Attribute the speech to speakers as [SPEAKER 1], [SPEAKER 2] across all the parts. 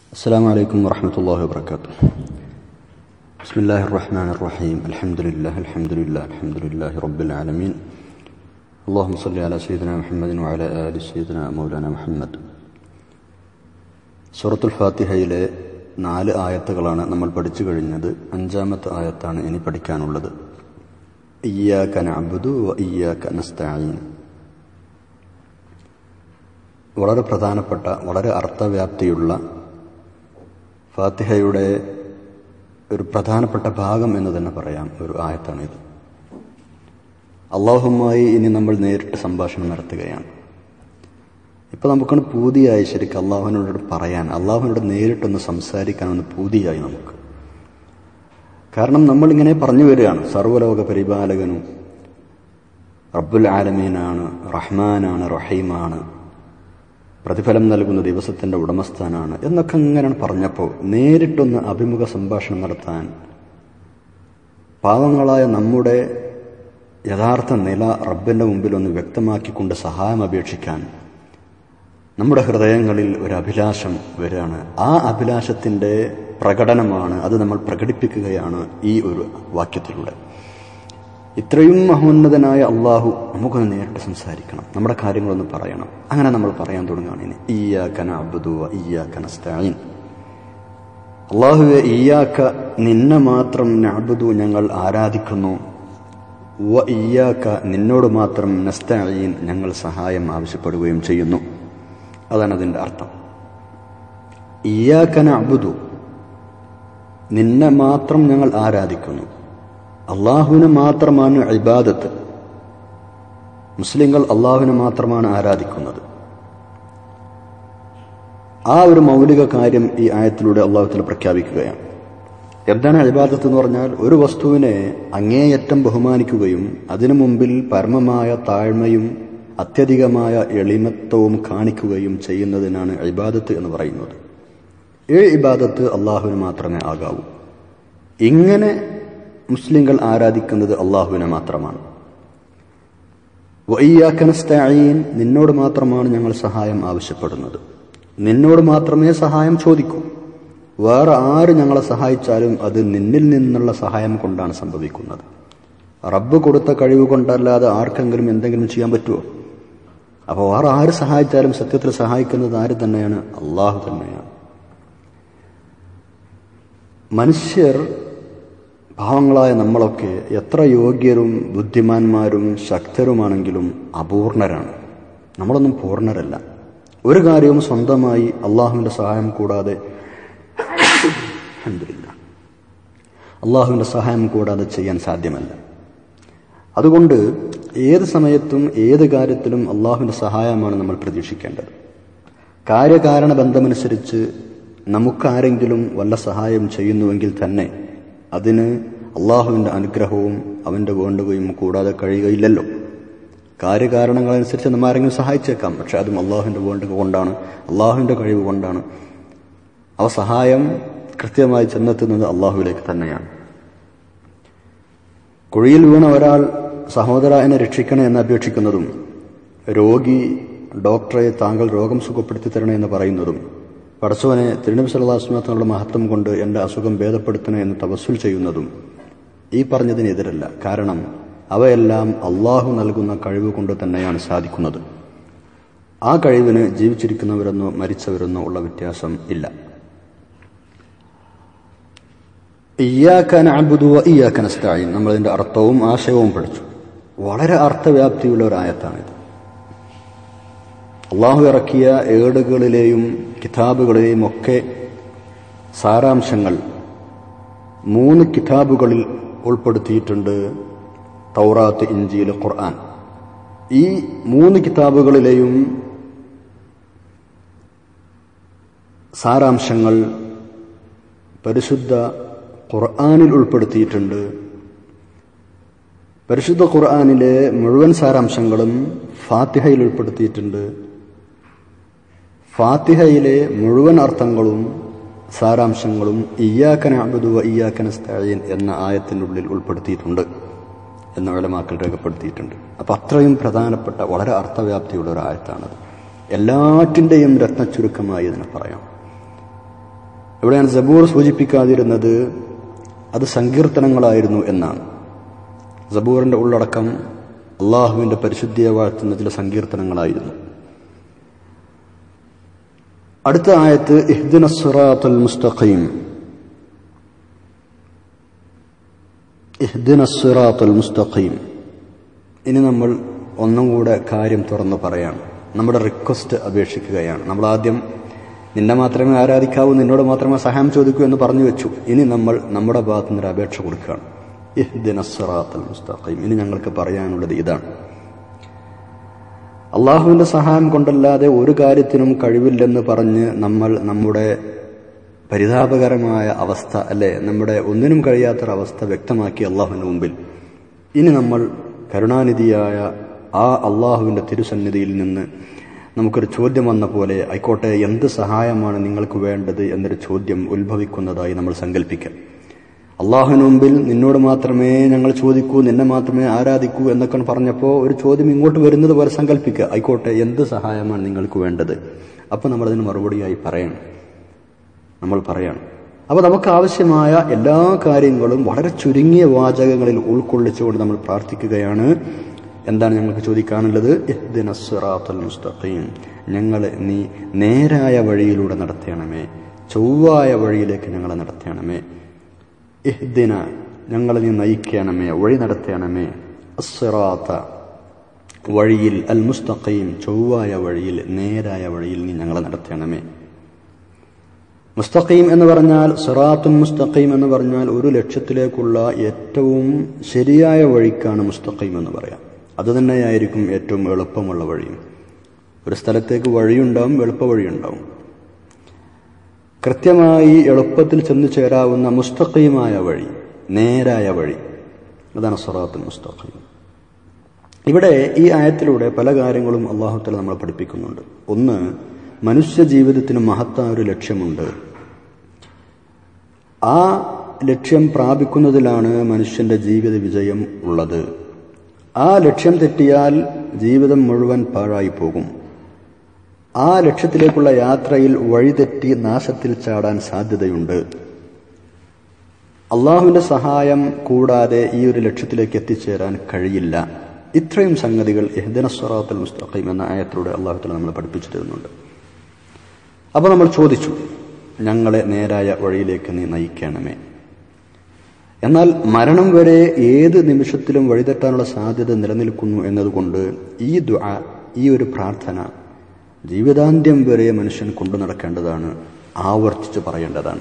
[SPEAKER 1] السلام عليكم ورحمة الله وبركاته بسم الله الرحمن الرحيم الحمد لله الحمد لله الحمد لله رب العالمين اللهم صل على سيدنا محمد وعلى آل سيدنا مولانا محمد സൂറത്തുൽ ഫാത്തിഹയിലെ നാല് ആയത്തുകളാണ് നമ്മൾ പഠിച്ചു കഴിഞ്ഞത് അഞ്ചാമത്തെ ആയത്താണ് ഇനി പഠിക്കാനുള്ളത് ഇയ്യാക നഅ്ബുദു വ ഇയ്യാക നസ്തഈൻ വളരെ പ്രധാനപ്പെട്ട വളരെ അർത്ഥവ്യാപ്തിയുള്ള ഫാത്തിഹയുടെ ഒരു പ്രധാനപ്പെട്ട ഭാഗം എന്ന് തന്നെ പറയാം ഒരു ആയത്താണിത് അള്ളാഹുമായി ഇനി നമ്മൾ നേരിട്ട് സംഭാഷണം നടത്തുകയാണ് ഇപ്പൊ നമുക്കൊന്ന് പൂതിയായി ശരിക്കും അള്ളാഹുവിനോട് പറയാൻ അള്ളാഹുവിനോട് നേരിട്ടൊന്ന് സംസാരിക്കാനൊന്ന് പൂതിയായി നമുക്ക് കാരണം നമ്മളിങ്ങനെ പറഞ്ഞു വരികയാണ് സർവ്വലോക പരിപാലകനും റബ്ബുൽ ആലമീനാണ് റഹ്മാനാണ് റഹീമാണ് പ്രതിഫലം നൽകുന്ന ദിവസത്തിന്റെ ഉടമസ്ഥാനാണ് എന്നൊക്കെ ഇങ്ങനെയാണ് പറഞ്ഞപ്പോൾ നേരിട്ടൊന്ന് അഭിമുഖ സംഭാഷണം നടത്താൻ പാവങ്ങളായ നമ്മുടെ യഥാർത്ഥ നില റബ്ബിന്റെ മുമ്പിൽ ഒന്ന് വ്യക്തമാക്കിക്കൊണ്ട് സഹായം അപേക്ഷിക്കാൻ നമ്മുടെ ഹൃദയങ്ങളിൽ ഒരു അഭിലാഷം വരികയാണ് ആ അഭിലാഷത്തിന്റെ പ്രകടനമാണ് അത് നമ്മൾ പ്രകടിപ്പിക്കുകയാണ് ഈ ഒരു വാക്യത്തിലൂടെ ഇത്രയും മഹോന്നതനായ അള്ളാഹു നമുക്കൊന്ന് നേരിട്ട് സംസാരിക്കണം നമ്മുടെ കാര്യങ്ങളൊന്ന് പറയണം അങ്ങനെ നമ്മൾ പറയാൻ തുടങ്ങുകയാണ് ഇനി ഈയാക്കന അബ്ദു ഈയാക്കന സ്തായിൻ അള്ളാഹുവെ ഈയാക്ക നിന്നെ മാത്രം നഅബ്ദു ഞങ്ങൾ ആരാധിക്കുന്നു വ ഈയാക്ക നിന്നോട് മാത്രം നസ്തഈൻ ഞങ്ങൾ സഹായം ആവശ്യപ്പെടുകയും ചെയ്യുന്നു അതാണ് അതിന്റെ അർത്ഥം ഈയാക്കന അബുദു നിന്നെ മാത്രം ഞങ്ങൾ ആരാധിക്കുന്നു അള്ളാഹുവിന് മാത്രമാണ് ഇബാദത്ത് മുസ്ലിങ്ങൾ അള്ളാഹുവിനെ മാത്രമാണ് ആരാധിക്കുന്നത് ആ ഒരു മൗലിക കാര്യം ഈ ആയത്തിലൂടെ അള്ളാഹുത്തിൽ പ്രഖ്യാപിക്കുകയാണ് എന്താണ് ഇബാദത്ത് എന്ന് പറഞ്ഞാൽ ഒരു വസ്തുവിനെ അങ്ങേയറ്റം ബഹുമാനിക്കുകയും അതിനു മുമ്പിൽ പരമമായ താഴ്മയും അത്യധികമായ എളിമത്വവും കാണിക്കുകയും ചെയ്യുന്നതിനാണ് ഇബാദത്ത് എന്ന് പറയുന്നത് ഈ ഇബാദത്ത് അള്ളാഹുവിന് മാത്രമേ ആകാവൂ ഇങ്ങനെ മുസ്ലിങ്ങൾ ആരാധിക്കുന്നത് അള്ളാഹുവിനെ മാത്രമാണ് വയ്യാക്കനസ്തീൻ നിന്നോട് മാത്രമാണ് ഞങ്ങൾ സഹായം ആവശ്യപ്പെടുന്നത് നിന്നോട് മാത്രമേ സഹായം ചോദിക്കൂ വേറെ ആര് ഞങ്ങളെ സഹായിച്ചാലും അത് നിന്നിൽ നിന്നുള്ള സഹായം കൊണ്ടാണ് സംഭവിക്കുന്നത് റബ്ബ് കൊടുത്ത കഴിവ് കൊണ്ടല്ലാതെ ആർക്കെങ്കിലും എന്തെങ്കിലും ചെയ്യാൻ പറ്റുമോ അപ്പോൾ വേറെ ആര് സഹായിച്ചാലും സത്യത്തിൽ സഹായിക്കുന്നത് ആര് തന്നെയാണ് അള്ളാഹു തന്നെയാണ് മനുഷ്യർ പാവങ്ങളായ നമ്മളൊക്കെ എത്ര യോഗ്യരും ബുദ്ധിമാന്മാരും ശക്തരുമാണെങ്കിലും അപൂർണരാണ് നമ്മളൊന്നും പൂർണ്ണരല്ല ഒരു കാര്യവും സ്വന്തമായി അള്ളാഹുവിന്റെ സഹായം കൂടാതെ അള്ളാഹുവിന്റെ സഹായം കൂടാതെ ചെയ്യാൻ സാധ്യമല്ല അതുകൊണ്ട് ഏത് സമയത്തും ഏത് കാര്യത്തിലും അള്ളാഹുവിന്റെ സഹായമാണ് നമ്മൾ പ്രതീക്ഷിക്കേണ്ടത് കാര്യകാരണ ബന്ധമനുസരിച്ച് നമുക്കാരെങ്കിലും വല്ല സഹായം ചെയ്യുന്നുവെങ്കിൽ തന്നെ അതിന് അള്ളാഹുവിന്റെ അനുഗ്രഹവും അവന്റെ വേണ്ടുകയും കൂടാതെ കഴിയുകയില്ലല്ലോ കാര്യകാരണങ്ങളനുസരിച്ച് നമ്മൾ ആരെങ്കിലും സഹായിച്ചേക്കാം പക്ഷെ അതും അള്ളാഹുവിന്റെ വേണ്ടുക കൊണ്ടാണ് അള്ളാഹുവിന്റെ കഴിവ് കൊണ്ടാണ് അവ സഹായം കൃത്യമായി ചെന്നെത്തുന്നത് അള്ളാഹുവിലേക്ക് തന്നെയാണ് കുഴിയിൽ വീണ ഒരാൾ സഹോദര എന്നെ രക്ഷിക്കണേ എന്ന് അപേക്ഷിക്കുന്നതും രോഗി ഡോക്ടറെ താങ്കൾ രോഗം സുഖപ്പെടുത്തി തരണേ എന്ന് പറയുന്നതും പടച്ചവനെ തിരുനബി സല്ലാസ്മാങ്ങളുടെ മഹത്വം കൊണ്ട് എന്റെ അസുഖം ഭേദപ്പെടുത്തണേ എന്ന് തപസ്സുൽ ചെയ്യുന്നതും ഈ പറഞ്ഞതിനെതിരല്ല കാരണം അവയെല്ലാം അള്ളാഹു നൽകുന്ന കഴിവ് കൊണ്ട് തന്നെയാണ് സാധിക്കുന്നത് ആ കഴിവിന് ജീവിച്ചിരിക്കുന്നവരെന്നോ മരിച്ചവരെന്നോ ഉള്ള വ്യത്യാസം ഇല്ല ഇയ്യാക്കൻ അബുദു ഇയ്യാക്കൻ സ്തായിൻ നമ്മളതിന്റെ അർത്ഥവും ആശയവും പഠിച്ചു വളരെ അർത്ഥവ്യാപ്തിയുള്ള ഒരു ആയത്താണിത് അള്ളാഹു ഇറക്കിയ ഏടുകളിലെയും കിതാബുകളിലെയും ഒക്കെ സാരാംശങ്ങൾ മൂന്ന് കിതാബുകളിൽ ഉൾപ്പെടുത്തിയിട്ടുണ്ട് തൗറാത്ത് ഇഞ്ചിയിൽ ഖുർആൻ ഈ മൂന്ന് കിതാബുകളിലെയും സാരാംശങ്ങൾ പരിശുദ്ധ ഖുർആാനിൽ ഉൾപ്പെടുത്തിയിട്ടുണ്ട് പരിശുദ്ധ ഖുർആാനിലെ മുഴുവൻ സാരാംശങ്ങളും ഫാത്തിഹയിൽ ഉൾപ്പെടുത്തിയിട്ടുണ്ട് ഫാത്തിഹയിലെ മുഴുവൻ അർത്ഥങ്ങളും സാരാംശങ്ങളും ഇയ്യാക്കന അബുദുവ ഇയ്യാക്കന സ്തായൻ എന്ന ആയത്തിനുള്ളിൽ ഉൾപ്പെടുത്തിയിട്ടുണ്ട് എന്ന വിലമാക്കൽ രേഖപ്പെടുത്തിയിട്ടുണ്ട് അപ്പൊ അത്രയും പ്രധാനപ്പെട്ട വളരെ അർത്ഥവ്യാപ്തിയുള്ള ഒരു ആയത്താണത് എല്ലാറ്റിൻ്റെയും രത്നച്ചുരുക്കമായി ഇതിനെ പറയാം ഇവിടെയാണ് ജബൂർ സൂചിപ്പിക്കാതിരുന്നത് അത് സങ്കീർത്തനങ്ങളായിരുന്നു എന്നാണ് ജബൂറിന്റെ ഉള്ളടക്കം അള്ളാഹുവിന്റെ പരിശുദ്ധിയെ വാഴ്ത്തുന്ന ചില സങ്കീർത്തനങ്ങളായിരുന്നു അടുത്ത ആയത്ത് ഇഹ്ദിന സിറാത്തുൽ മുസ്തഖീം ഇഹ്ദിന സിറാത്തുൽ മുസ്തഖീം ഇനി നമ്മൾ ഒന്നും കൂടെ കാര്യം തുറന്നു പറയാണ് നമ്മുടെ റിക്വസ്റ്റ് അപേക്ഷിക്കുകയാണ് നമ്മൾ ആദ്യം നിന്നെ മാത്രമേ ആരാധിക്കാവൂ നിന്നോട് മാത്രമേ സഹായം ചോദിക്കൂ എന്ന് പറഞ്ഞു വെച്ചു ഇനി നമ്മൾ നമ്മുടെ ഭാഗത്തു നിന്നൊരു അപേക്ഷ കൊടുക്കുകയാണ് ഇഹ്ദിന സിറാത്തുൽ മുസ്തഖീം ഇനി ഞങ്ങൾക്ക് പറയാനുള്ളത് ഇതാണ് അള്ളാഹുവിന്റെ സഹായം കൊണ്ടല്ലാതെ ഒരു കാര്യത്തിനും കഴിവില്ലെന്ന് പറഞ്ഞ് നമ്മൾ നമ്മുടെ പരിതാപകരമായ അവസ്ഥ അല്ലെ നമ്മുടെ ഒന്നിനും കഴിയാത്തൊരവസ്ഥ വ്യക്തമാക്കി അള്ളാഹുവിന്റെ മുമ്പിൽ ഇനി നമ്മൾ കരുണാനിധിയായ ആ അള്ളാഹുവിന്റെ തിരുസന്നിധിയിൽ നിന്ന് നമുക്കൊരു ചോദ്യം വന്ന പോലെ ആയിക്കോട്ടെ എന്ത് സഹായമാണ് നിങ്ങൾക്ക് വേണ്ടത് എന്നൊരു ചോദ്യം ഉത്ഭവിക്കുന്നതായി നമ്മൾ സങ്കല്പിക്കാം അള്ളാഹുവിന് മുമ്പിൽ നിന്നോട് മാത്രമേ ഞങ്ങൾ ചോദിക്കൂ നിന്നെ മാത്രമേ ആരാധിക്കൂ എന്നൊക്കെ പറഞ്ഞപ്പോൾ ഒരു ചോദ്യം ഇങ്ങോട്ട് വരുന്നത് പോലെ സങ്കല്പിക്കുക ആയിക്കോട്ടെ എന്ത് സഹായമാണ് നിങ്ങൾക്ക് വേണ്ടത് അപ്പോൾ നമ്മളതിന് മറുപടിയായി പറയണം നമ്മൾ പറയണം അപ്പോൾ നമുക്ക് ആവശ്യമായ എല്ലാ കാര്യങ്ങളും വളരെ ചുരുങ്ങിയ വാചകങ്ങളിൽ ഉൾക്കൊള്ളിച്ചുകൊണ്ട് നമ്മൾ പ്രാർത്ഥിക്കുകയാണ് എന്താണ് ഞങ്ങൾക്ക് ചോദിക്കാനുള്ളത് ഇഹ്ദിന സിറാത്തുൽ മുസ്തഖീം ഞങ്ങളെ നീ നേരായ വഴിയിലൂടെ നടത്തണമേ ചൊവ്വായ വഴിയിലേക്ക് ഞങ്ങളെ നടത്തണമേ ഇഹ്ദിന ഞങ്ങളെ നീ നയിക്കണമേ വഴി നടത്തണമേ അസ്സിറാത്ത വഴിയിൽ അൽ മുസ്തഖീം ചൊവ്വായ വഴിയിൽ നേരായ വഴിയിൽ നീ ഞങ്ങളെ നടത്തണമേ മുസ്തഖീം എന്ന് പറഞ്ഞാൽ സിറാത്തും മുസ്തഖീം എന്ന് പറഞ്ഞാൽ ഒരു ലക്ഷ്യത്തിലേക്കുള്ള ഏറ്റവും ശരിയായ വഴിക്കാണ് മുസ്തഖീം എന്ന് പറയാം അത് തന്നെയായിരിക്കും ഏറ്റവും എളുപ്പമുള്ള വഴിയും ഒരു സ്ഥലത്തേക്ക് വഴിയുണ്ടാവും എളുപ്പ വഴിയുണ്ടാവും കൃത്യമായി എളുപ്പത്തിൽ ചെന്നു ചേരാവുന്ന മുസ്തഖീമായ വഴി നേരായ വഴി അതാണ് സിറാത്തുൽ മുസ്തഖീം ഇവിടെ ഈ ആയത്തിലൂടെ പല കാര്യങ്ങളും അള്ളാഹുത്തല നമ്മളെ പഠിപ്പിക്കുന്നുണ്ട് ഒന്ന് മനുഷ്യ ജീവിതത്തിന് മഹത്തായ ഒരു ലക്ഷ്യമുണ്ട് ആ ലക്ഷ്യം പ്രാപിക്കുന്നതിലാണ് മനുഷ്യന്റെ ജീവിത വിജയം ഉള്ളത് ആ ലക്ഷ്യം തെറ്റിയാൽ ജീവിതം മുഴുവൻ പാഴായി പോകും ആ ലക്ഷ്യത്തിലേക്കുള്ള യാത്രയിൽ വഴിതെറ്റി നാശത്തിൽ ചാടാൻ സാധ്യതയുണ്ട് അള്ളാഹുവിന്റെ സഹായം കൂടാതെ ഈ ഒരു ലക്ഷ്യത്തിലേക്ക് എത്തിച്ചേരാൻ കഴിയില്ല ഇത്രയും സംഗതികൾ എഹ്ദന സ്വറാത്തുൽ മുസ്തഖീം എന്ന ആയത്തിലൂടെ അള്ളാഹുത്തല നമ്മളെ പഠിപ്പിച്ചു തരുന്നുണ്ട് അപ്പോൾ നമ്മൾ ചോദിച്ചു ഞങ്ങളെ നേരായ വഴിയിലേക്ക് നീ നയിക്കണമേ എന്നാൽ മരണം വരെ ഏത് നിമിഷത്തിലും വഴിതെറ്റാനുള്ള സാധ്യത നിലനിൽക്കുന്നു എന്നതുകൊണ്ട് ഈ ദുആ ഈ ഒരു പ്രാർത്ഥന ജീവിതാന്ത്യം വരെ മനുഷ്യൻ കൊണ്ടു നടക്കേണ്ടതാണ് ആവർത്തിച്ച് പറയേണ്ടതാണ്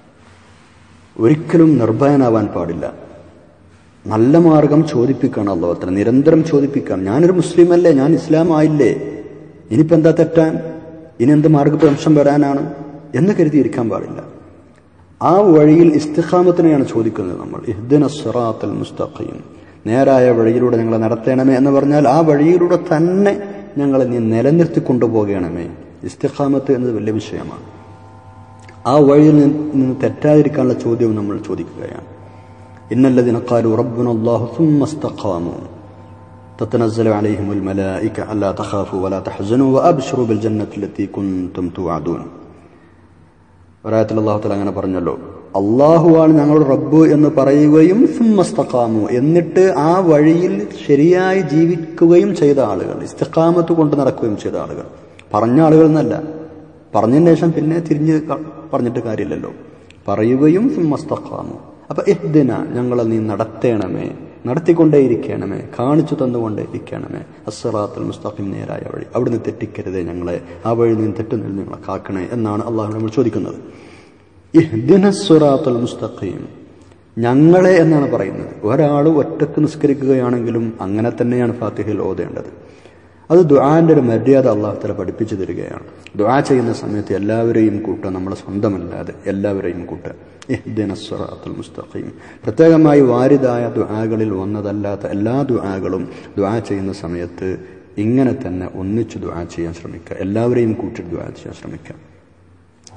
[SPEAKER 1] ഒരിക്കലും നിർഭയനാവാൻ പാടില്ല നല്ല മാർഗം ചോദിപ്പിക്കണം അള്ളാഹത്ര നിരന്തരം ചോദിപ്പിക്കണം ഞാനൊരു മുസ്ലിം അല്ലേ ഞാൻ ഇസ്ലാം ആയില്ലേ ഇനിയിപ്പോൾ എന്താ തെറ്റാൻ ഇനി എന്ത് മാർഗപ്രംശം വരാനാണ് എന്ന് കരുതി ഇരിക്കാൻ പാടില്ല ആ വഴിയിൽ ഇസ്തിഖാമത്തിനെയാണ് ചോദിക്കുന്നത് നമ്മൾ ഇഹ്ദിന സിറാത്തൽ മുസ്തഖീം നേരായ വഴിയിലൂടെ ഞങ്ങളെ നടത്തണമേ എന്ന് പറഞ്ഞാൽ ആ വഴിയിലൂടെ തന്നെ ഞങ്ങളെ നീ നിലനിർത്തി കൊണ്ടുപോകണമേ ഇസ്തിഖാമത്ത് എന്നത് വലിയ വിഷയമാണ് ആ വഴിയിൽ നിന്ന് തെറ്റാതിരിക്കാനുള്ള ചോദ്യവും നമ്മൾ ചോദിക്കുകയാണ് ഇന്നല്ലതിന قالوا ربنا الله ثم استقاموا تتنزل عليهم الملائكة ألا تخافوا ولا تحزنوا وأبشروا بالجنة التي كنتم توعدون ഒരായത്തിൽ അള്ളാഹു തല അങ്ങനെ പറഞ്ഞല്ലോ അള്ളാഹുവാണ് ഞങ്ങളുടെ റബ്ബ് എന്ന് പറയുകയും സുമ്മസ്തക്കാമു എന്നിട്ട് ആ വഴിയിൽ ശരിയായി ജീവിക്കുകയും ചെയ്ത ആളുകൾ ഇസ്തക്കാമത്ത് കൊണ്ട് നടക്കുകയും ചെയ്ത ആളുകൾ പറഞ്ഞ ആളുകൾ എന്നല്ല പറഞ്ഞതിന് ശേഷം പിന്നെ തിരിഞ്ഞ് പറഞ്ഞിട്ട് കാര്യമില്ലല്ലോ പറയുകയും സുമ്മസ്തക്കാമു അപ്പൊ ഇഹ്ദിന ഞങ്ങളെ നീ നടത്തേണമേ നടത്തിക്കൊണ്ടേയിരിക്കണമേ കാണിച്ചു തന്നുകൊണ്ടേ ഇരിക്കണമേ അസ്സറാത്തുൽ മുസ്തഖിം നേരായ വഴി അവിടുന്ന് തെറ്റിക്കരുതേ ഞങ്ങളെ ആ വഴി നിന്ന് തെറ്റുന്നില്ല ഞങ്ങളെ കാക്കണേ എന്നാണ് അള്ളാഹു നമ്മൾ ചോദിക്കുന്നത് ഇഹ്ദിനസ്വറാത്തുൽ മുസ്തഖീം ഞങ്ങളെ എന്നാണ് പറയുന്നത് ഒരാൾ ഒറ്റക്ക് നിസ്കരിക്കുകയാണെങ്കിലും അങ്ങനെ തന്നെയാണ് ഫാത്തിഹയിൽ ഓതേണ്ടത് അത് ദുആന്റെ ഒരു മര്യാദ അള്ളാഹുത്തല പഠിപ്പിച്ചു തരികയാണ് ദുആ ചെയ്യുന്ന സമയത്ത് എല്ലാവരെയും കൂട്ടുക നമ്മളെ സ്വന്തമല്ലാതെ എല്ലാവരെയും കൂട്ടുക ഇഹ്ദിനസ്വറാത്തുൽ മുസ്തഖീം പ്രത്യേകമായി വാരിതായ ദുആകളിൽ വന്നതല്ലാത്ത എല്ലാ ദുആകളും ദുആ ചെയ്യുന്ന സമയത്ത് ഇങ്ങനെ തന്നെ ഒന്നിച്ച് ദുആ ചെയ്യാൻ ശ്രമിക്കുക എല്ലാവരെയും കൂട്ടി ദുആ ചെയ്യാൻ ശ്രമിക്കുക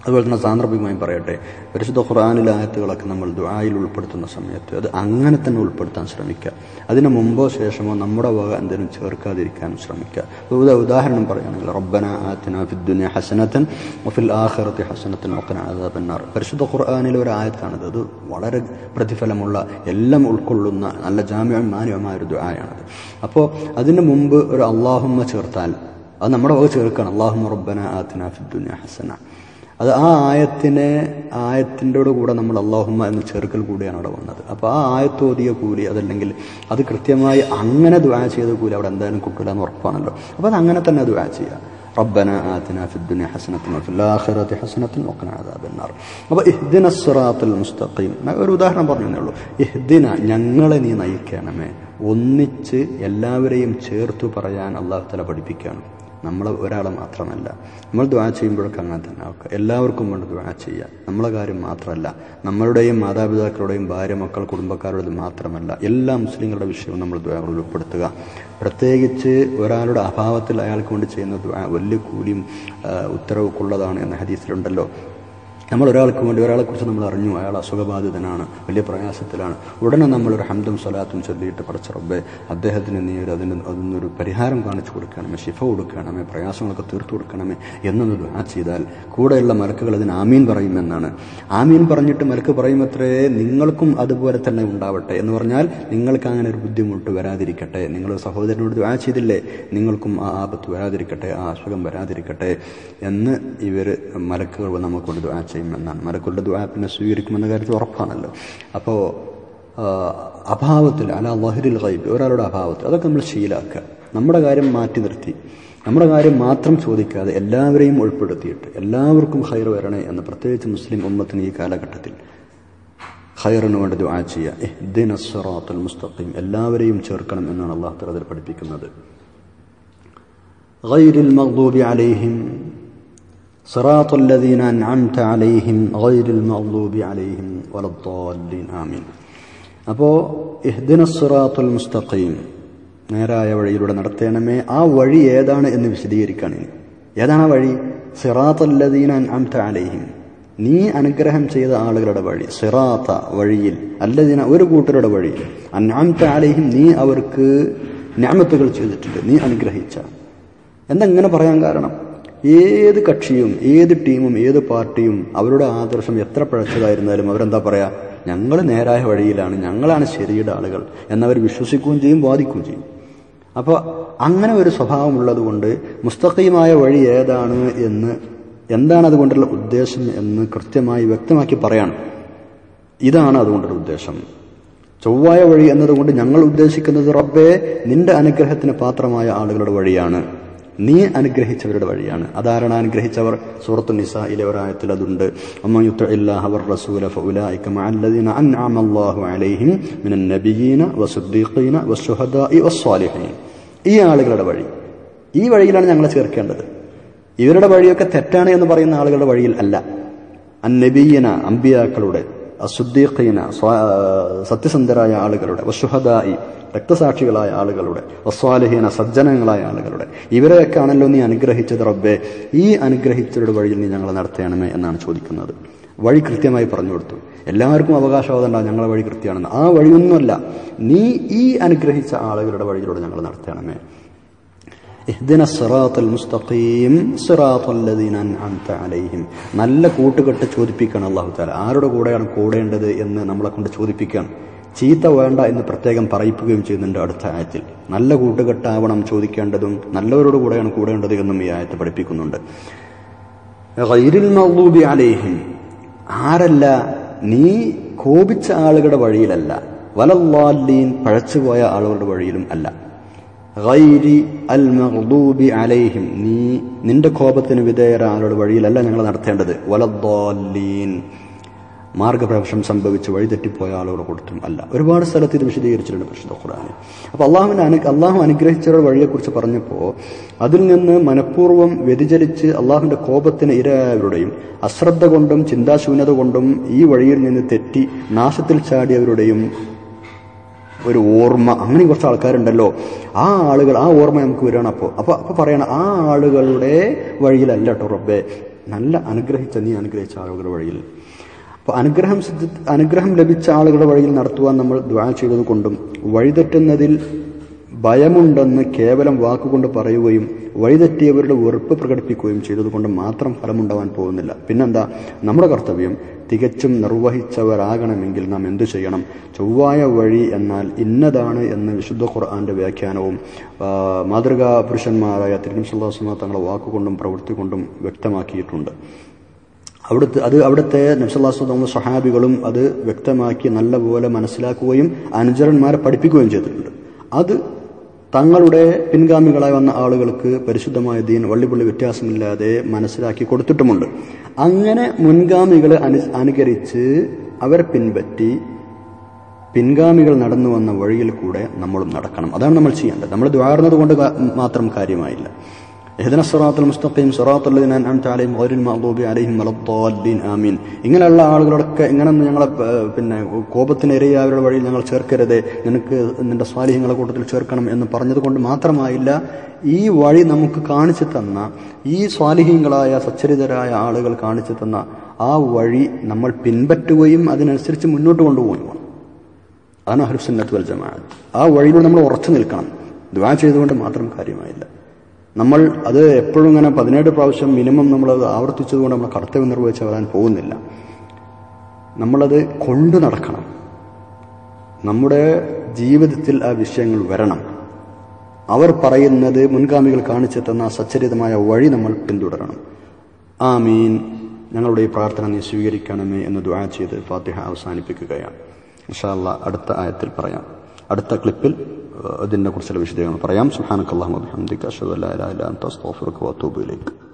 [SPEAKER 1] അതുപോലെ തന്നെ സാന്ദർഭികമായും പറയട്ടെ പരിശുദ്ധ ഖുർആാനിലെ ആയത്തുകളൊക്കെ നമ്മൾ ദുആയിൽ ഉൾപ്പെടുത്തുന്ന സമയത്ത് അത് അങ്ങനെ തന്നെ ഉൾപ്പെടുത്താൻ ശ്രമിക്കുക അതിന് മുമ്പോ ശേഷമോ നമ്മുടെ വക എന്തെങ്കിലും ചേർക്കാതിരിക്കാനും ശ്രമിക്കുക ഉദാ- ഉദാഹരണം പറയുകയാണെങ്കിൽ റബ്ബന ആത്തിന ഫിദ്ദുനിയ ഹസനത്തൻ വഫിൽ ആഖിറത്തി ഹസനത്തൻ വഖിന അദാബന്നാർ പരിശുദ്ധ ഖുർആാനിലെ ഒരു ആയത്താണിത് അത് വളരെ പ്രതിഫലമുള്ള എല്ലാം ഉൾക്കൊള്ളുന്ന നല്ല ജാമ്യം മാന്യമായ ഒരു ദുആയാണത് അപ്പോൾ അതിന് മുമ്പ് ഒരു അള്ളാഹുമ്മ ചേർത്താൽ അത് നമ്മുടെ വക ചേർക്കണം അള്ളാഹുമ്മ റബ്ബന ആത്തിന ഫിദ്ദുനിയ ഹസന അത് ആ ആയത്തിനെ ആയത്തിൻ്റെ കൂടെ നമ്മൾ അള്ളാഹുമ്മ എന്ന ചേർക്കൽ കൂടിയാണ് അവിടെ വന്നത് അപ്പോൾ ആ ആയത്തോതിയ കൂലി അതല്ലെങ്കിൽ അത് കൃത്യമായി അങ്ങനെ ദുആ ചെയ്ത കൂലി അവിടെ എന്തായാലും കിട്ടില്ല എന്ന് ഉറപ്പാണല്ലോ അപ്പോൾ അത് അങ്ങനെ തന്നെ ദുആ ചെയ്യുക റബ്ബന ആതിന ഫിദ്ദുനിയ ഹസനത്തും വഫിൽ ആഖിറതി ഹസനത്തും വഖിന അദാബന്നാർ അപ്പോൾ ഇഹ്ദിന സിറാത്തുൽ മുസ്തഖീം ഞാൻ ഒരു ഉദാഹരണം പറഞ്ഞേ ഉള്ളൂ ഇഹ്ദിന ഞങ്ങളെ നീ നയിക്കണമേ ഒന്നിച്ച് എല്ലാവരെയും ചേർത്തു പറയാൻ അള്ളാഹു തല പഠിപ്പിക്കുകയാണ് നമ്മൾ ഒരാളെ മാത്രമല്ല നമ്മൾ ദ്വാ ചെയ്യുമ്പോഴൊക്കെ അങ്ങനെ തന്നെ ആക്കുക എല്ലാവർക്കും വേണ്ടി ദ്വാ ചെയ്യുക നമ്മളെ കാര്യം മാത്രമല്ല നമ്മളുടെയും മാതാപിതാക്കളുടെയും ഭാര്യ മക്കൾ കുടുംബക്കാരുടേത് മാത്രമല്ല എല്ലാ മുസ്ലിങ്ങളുടെ വിഷയവും നമ്മൾ ദ്വാകളിൽ ഉൾപ്പെടുത്തുക പ്രത്യേകിച്ച് ഒരാളുടെ അഭാവത്തിൽ അയാൾക്ക് വേണ്ടി ചെയ്യുന്ന ദ്വാ വലിയ കൂലിയും ആ, ഉത്തരവൊക്കെയുള്ളതാണ് എന്ന ഹദീസിലുണ്ടല്ലോ നമ്മൾ ഒരാൾക്ക് വേണ്ടി ഒരാളെക്കുറിച്ച് നമ്മൾ അറിഞ്ഞു അയാൾ അസുഖബാധിതനാണ് വലിയ പ്രയാസത്തിലാണ് ഉടനെ നമ്മളൊരു ഹംദും സ്വലാത്തും ചൊല്ലിയിട്ട് പഠിച്ച റബ്ബെ അദ്ദേഹത്തിന് നീ ഒരു അതിന് അതിനൊരു പരിഹാരം കാണിച്ചു കൊടുക്കണമേ ശിഫ കൊടുക്കണമേ പ്രയാസങ്ങളൊക്കെ തീർത്തു കൊടുക്കണമേ എന്നൊന്ന് ദുആ ചെയ്താൽ കൂടെയുള്ള മലക്കുകൾ അതിന് ആമീൻ പറയുമെന്നാണ് ആമീൻ പറഞ്ഞിട്ട് മലക്ക് പറയുമത്രേ നിങ്ങൾക്കും അതുപോലെ തന്നെ ഉണ്ടാവട്ടെ എന്ന് പറഞ്ഞാൽ നിങ്ങൾക്ക് അങ്ങനെ ഒരു ബുദ്ധിമുട്ട് വരാതിരിക്കട്ടെ നിങ്ങൾ സഹോദരനോട് ദുആ ചെയ്തില്ലേ നിങ്ങൾക്കും ആ ആപത്ത് വരാതിരിക്കട്ടെ ആ അസുഖം വരാതിരിക്കട്ടെ എന്ന് ഇവർ മലക്കുകൾ നമുക്ക് കൊണ്ട് ദുആ ചെയ്യുമെന്നാണ് മലക്കുകളുടെ ദുആ പിന്നെ സ്വീകരിക്കുമെന്ന കാര്യത്തിൽ ഉറപ്പാണല്ലോ അപ്പോൾ അഭാവത്തിൽ അല വഹരിൽ ഗൈബ് ഒരാളുടെ അഭാവത്തിൽ അതൊക്കെ നമ്മൾ ശീലാക്കുക നമ്മുടെ കാര്യം മാറ്റി നിർത്തി നമ്മുടെ കാര്യം മാത്രം ചോദിക്കാതെ എല്ലാവരെയും ഉൾപ്പെടുത്തിയിട്ട് എല്ലാവർക്കും ഹൈർ വരണേ എന്ന് പ്രത്യേകിച്ച് മുസ്ലിം ഉമ്മത്തിന് ഈ കാലഘട്ടത്തിൽ ഖൈറിന് വേണ്ടി ദുആ ചെയ്യുക ഇഹ്ദിന സിറാത്തുൽ മുസ്തഖീം എല്ലാവരെയും ചേർക്കണം എന്നാണ് അള്ളാഹു തആല അതിൽ പഠിപ്പിക്കുന്നത് ഗൈറിൽ മഗ്ദൂബി അലൈഹിം صراط الذين أنعمت عليهم غير المغضوب عليهم ولا الضالين آمين അപ്പോൾ ഇഹ്ദിന സിറാത്തുൽ മുസ്തഖീം നേരായ വഴിയിലൂടെ നടത്തേണമേ ആ വഴി ഏതാണ് എന്ന് വിശദീകരിക്കാണ് ഇനി ഏതാണ് ആ വഴി സിറാത്തല്ലദീന അൻഅംത അലൈഹിം നീ അനുഗ്രഹം ചെയ്ത ആളുകളുടെ വഴി സിറാത്ത വഴിയിൽ അല്ലദീന ഒരു കൂട്ടരുടെ വഴിയിൽ അൻഅംത അലൈഹിം നീ അവർക്ക് ഞാമത്തുകൾ ചെയ്തിട്ടുണ്ട് നീ അനുഗ്രഹിച്ച എന്താ ഇങ്ങനെ പറയാൻ കാരണം ഏത് കക്ഷിയും ഏത് ടീമും ഏത് പാർട്ടിയും അവരുടെ ആദർശം എത്ര പഴച്ചതായിരുന്നാലും അവരെന്താ പറയാ ഞങ്ങൾ നേരായ വഴിയിലാണ് ഞങ്ങളാണ് ശരിയുടെ ആളുകൾ എന്നവർ വിശ്വസിക്കുകയും ചെയ്യും വാദിക്കുകയും ചെയ്യും അപ്പോൾ അങ്ങനെ ഒരു സ്വഭാവമുള്ളത് കൊണ്ട് മുസ്തഖീമായ വഴി ഏതാണ് എന്ന് എന്താണ് അതുകൊണ്ടുള്ള ഉദ്ദേശം എന്ന് കൃത്യമായി വ്യക്തമാക്കി പറയണം ഇതാണ് അതുകൊണ്ടുള്ള ഉദ്ദേശം ചൊവ്വായ വഴി എന്നതുകൊണ്ട് ഞങ്ങൾ ഉദ്ദേശിക്കുന്നത് റബ്ബേ നിന്റെ അനുഗ്രഹത്തിന് പാത്രമായ ആളുകളുടെ വഴിയാണ് നീ അനുഗ്രഹിച്ചവരുടെ വഴിയാണ് അതാരാണ് അനുഗ്രഹിച്ചവർ സൂറത്തു നിസായിലെ ഒരായത്തിൽ അതുണ്ട് അമ്മ യുത്തഇല്ലാഹ വർ റസൂല ഫഉലൈക മഅല്ലദീന അൻഅമ അല്ലാഹു അലൈഹിം മിനൻ നബിയീന വസുദ്ദീഖീന വശുഹദാഇ വസ്സാലിഹീൻ ഈ ആളുകളുടെ വഴി ഈ വഴിയിലാണ് ഞങ്ങളെ ചേർക്കേണ്ടത് ഇവരുടെ വഴിയൊക്കെ തെറ്റാണ് എന്ന് പറയുന്ന ആളുകളുടെ വഴിയിൽ അല്ല അന്നബീയന അമ്പിയാക്കളുടെ അസുദ്ദീഖീന സത്യസന്ധരായ ആളുകളുടെ വശുഹദായി രക്തസാക്ഷികളായ ആളുകളുടെ വസ്വാലഹീന സജ്ജനങ്ങളായ ആളുകളുടെ ഇവരെയൊക്കെ ആണല്ലോ നീ അനുഗ്രഹിച്ചത് റബ്ബെ ഈ അനുഗ്രഹിച്ചവരുടെ വഴിയിൽ നീ ഞങ്ങളെ നടത്തണമേ എന്നാണ് ചോദിക്കുന്നത് വഴി കൃത്യമായി പറഞ്ഞു കൊടുത്തു എല്ലാവർക്കും അവകാശവാദം ഉണ്ടാവും ഞങ്ങളെ വഴി കൃത്യമാണെന്ന് ആ വഴിയൊന്നുമല്ല നീ ഈ അനുഗ്രഹിച്ച ആളുകളുടെ വഴിയിലൂടെ ഞങ്ങൾ നടത്തണമേ ഇഹ്ദിന സിറാത്തുൽ മുസ്തഖീം സിറാത്തുൽ ലദീന അൻഅംത അലൈഹിം നല്ല കൂട്ടുകെട്ട് ചോദിപ്പിക്കണം അല്ലാഹു തആല ആരുടെ കൂടെയാണ് കൂടേണ്ടത് എന്ന് നമ്മളെ കൊണ്ട് ചോദിപ്പിക്കാൻ ചീത്ത വേണ്ട എന്ന് പ്രത്യേകം പറയിപ്പിക്കുകയും ചെയ്യുന്നുണ്ട് അടുത്ത ആയത്തിൽ നല്ല കൂട്ടുകെട്ടാവണം ചോദിക്കേണ്ടതും നല്ലവരോട് കൂടെയാണ് കൂടേണ്ടത് എന്നും ഈ ആയത്ത് പഠിപ്പിക്കുന്നുണ്ട് ഗൈരിൽ മഗ്ദൂബി അലൈഹിം ആരല്ല നീ കോപിച്ച ആളുകളുടെ വഴിയിലല്ല വലല്ലാലീൻ പഴച്ചുപോയ ആളുകളുടെ വഴിയിലും അല്ല ഗൈരി അൽ മഗ്ദൂബി അലൈഹിം നീ നിന്റെ കോപത്തിന് വിധേയരായ ആളുടെ വഴിയിലല്ല ഞങ്ങൾ നടത്തേണ്ടത് വലദ്ദാലീൻ മാർഗഭ്രംശം സംഭവിച്ച് വഴിതെറ്റിപ്പോയ ആളുകളുടെ കൂട്ടത്തിലും അല്ല ഒരുപാട് സ്ഥലത്ത് ഇത് വിശദീകരിച്ചിട്ടുണ്ട് പരിശുദ്ധ ഖുർആാനിൽ അപ്പോൾ അള്ളാഹുവിന്റെ അനു അള്ളാഹു അനുഗ്രഹിച്ചവരുടെ വഴിയെക്കുറിച്ച് പറഞ്ഞപ്പോൾ അതിൽ നിന്ന് മനഃപൂർവ്വം വ്യതിചലിച്ച് അള്ളാഹുവിന്റെ കോപത്തിന് ഇരയായവരുടെയും അശ്രദ്ധ കൊണ്ടും ചിന്താശൂന്യത കൊണ്ടും ഈ വഴിയിൽ നിന്ന് തെറ്റി നാശത്തിൽ ചാടിയവരുടെയും ഒരു ഓർമ്മ അങ്ങനെ കുറച്ച് ആൾക്കാരുണ്ടല്ലോ ആ ആളുകൾ ആ ഓർമ്മ നമുക്ക് വരികയാണ് അപ്പോൾ അപ്പോൾ അപ്പോൾ പറയണം ആ ആളുകളുടെ വഴിയിലല്ല കേട്ടോ റബ്ബെ നല്ല അനുഗ്രഹിച്ച നീ അനുഗ്രഹിച്ച ആളുകളുടെ വഴിയിൽ അപ്പോൾ അനുഗ്രഹം സിദ്ധ അനുഗ്രഹം ലഭിച്ച ആളുകളുടെ വഴിയിൽ നടത്തുവാൻ നമ്മൾ ദ്വാ ചെയ്തത് കൊണ്ടും വഴിതെറ്റുന്നതിൽ ഭയമുണ്ടെന്ന് കേവലം വാക്കുകൊണ്ട് പറയുകയും വഴിതെറ്റിയവരുടെ വെറുപ്പ് പ്രകടിപ്പിക്കുകയും ചെയ്തതുകൊണ്ട് മാത്രം ഫലമുണ്ടാവാൻ പോകുന്നില്ല പിന്നെന്താ നമ്മുടെ കർത്തവ്യം തികച്ചും നിർവഹിച്ചവരാകണമെങ്കിൽ നാം എന്തു ചെയ്യണം ചൊവ്വായ വഴി എന്നാൽ ഇന്നതാണ് എന്ന് വിശുദ്ധ ഖുർആന്റെ വ്യാഖ്യാനവും ആ, മാതൃകാ പുരുഷന്മാരായ തിരുനം സല്ലാസ്മ തങ്ങളുടെ വാക്കുകൊണ്ടും പ്രവൃത്തി കൊണ്ടും വ്യക്തമാക്കിയിട്ടുണ്ട് അവിടുത്തെ അത് അവിടുത്തെ നബ്സല്ലാസ്വ തങ്ങളുടെ സഹാബികളും അത് വ്യക്തമാക്കി നല്ലപോലെ മനസ്സിലാക്കുകയും അനുചരന്മാരെ പഠിപ്പിക്കുകയും ചെയ്തിട്ടുണ്ട് അത് തങ്ങളുടെ പിൻഗാമികളായി വന്ന ആളുകൾക്ക് പരിശുദ്ധമായ ദീൻ വള്ളിപുള്ളി വ്യത്യാസമില്ലാതെ മനസ്സിലാക്കി കൊടുത്തിട്ടുമുണ്ട് അങ്ങനെ മുൻഗാമികളെ അനു അനുകരിച്ച് അവരെ പിൻപറ്റി പിൻഗാമികൾ നടന്നു വന്ന വഴിയിൽ കൂടെ നമ്മളും നടക്കണം അതാണ് നമ്മൾ ചെയ്യേണ്ടത് നമ്മൾ ദ്വാർന്നത് കൊണ്ട് കാ- മാത്രം കാര്യമായില്ല എഹ്ദന സിറാത്തുൽ മുസ്തഖീം സിറാത്തുല്ലദീന അൻഅംത അലൈഹിം ഗൈറിൽ മഗ്ദൂബി അലൈഹിം വലദ്ദാല്ലീൻ ആമീൻ ഇങ്ങനെയുള്ള ആളുകളൊക്കെ ഇങ്ങനെ ഞങ്ങളെ ഏഹ്, പിന്നെ കോപത്തിന് ഇരയായവരുടെ വഴിയിൽ ഞങ്ങൾ ചേർക്കരുതേ നിനക്ക് നിന്റെ സ്വാലിഹ്യങ്ങളെ കൂട്ടത്തിൽ ചേർക്കണം എന്ന് പറഞ്ഞതുകൊണ്ട് മാത്രമായില്ല ഈ വഴി നമുക്ക് കാണിച്ചു തന്ന ഈ സ്വാലിഹ്യങ്ങളായ സച്ചരിതരായ ആളുകൾ കാണിച്ചു തന്ന ആ വഴി നമ്മൾ പിൻപറ്റുകയും അതിനനുസരിച്ച് മുന്നോട്ട് കൊണ്ടുപോകുകയും വേണം അതാണ് അഹ്ലുസുന്നത്ത് വൽ ജമാഅത്ത് ആ വഴിയിലൂടെ നമ്മൾ ഉറച്ചു നിൽക്കണം ദ്വാ ചെയ്തുകൊണ്ട് മാത്രം കാര്യമായില്ല നമ്മൾ അത് എപ്പോഴും ഇങ്ങനെ പതിനേഴ് പ്രാവശ്യം മിനിമം നമ്മൾ അത് ആവർത്തിച്ചതുകൊണ്ട് നമ്മൾ കർത്തവ്യം നിർവഹിച്ച് വരാൻ പോകുന്നില്ല നമ്മളത് കൊണ്ടു നടക്കണം നമ്മുടെ ജീവിതത്തിൽ ആ വിഷയങ്ങൾ വരണം അവർ പറയുന്നത് മുൻഗാമികൾ കാണിച്ചു തന്ന സച്ചരിതമായ വഴി നമ്മൾ പിന്തുടരണം ആമീൻ ഞങ്ങളുടെ ഈ പ്രാർത്ഥന നീ സ്വീകരിക്കണമേ എന്ന് ദ്വാ ചെയ്ത് ഫാത്തിഹ അവസാനിപ്പിക്കുകയാണ് ഇൻഷാല്ല അടുത്ത ആയത്തിൽ പറയാം അടുത്ത ക്ലിപ്പിൽ ഏഹ്, ഇതിനെ കുറിച്ചുള്ള വിശദീകരണം പറയാം സുഹാനക്കല്ലാഹു അബ്ഹംദിക അഷ്ഹദു അല്ലാ ഇലാഹ ഇല്ല അൻത അസ്തഗ്ഫിറുക വഅതൂബു ഇലൈക്